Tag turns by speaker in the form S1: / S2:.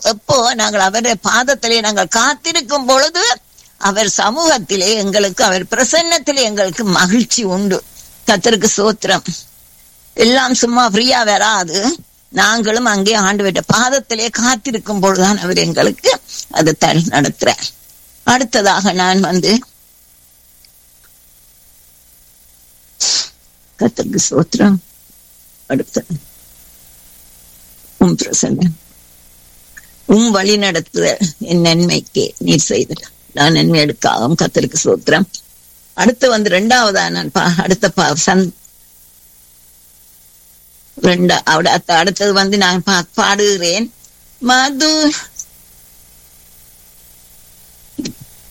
S1: எப்போ நாங்கள் அவருடைய பாதத்திலே நாங்கள் காத்திருக்கும் பொழுது அவர் சமூகத்திலே எங்களுக்கு அவர் பிரசன்னத்திலே எங்களுக்கு மகிழ்ச்சி உண்டு கத்தருக்கு சோத்திரம் எல்லாம் சும்மா ஃப்ரீயா வராது நாங்களும் அங்கே ஆண்டு பாதத்திலே காத்திருக்கும் பொழுதுதான் அவர் எங்களுக்கு அதை தல் நடத்துறார் அடுத்ததாக நான் வந்து கத்தருக்கு சோத்திரம் அடுத்த உம் பிரசன்னம் உம் வழி நடத்துதல் என் நன்மைக்கு நீர் செய்தல் நான் நன்மை எடுக்காகவும் கத்தருக்கு சோத்திரம் அடுத்து வந்து ரெண்டாவதா நான் பா அடுத்த பா சந் ரெண்டா அவட அடுத்தது வந்து நான் பா பாடுகிறேன் மது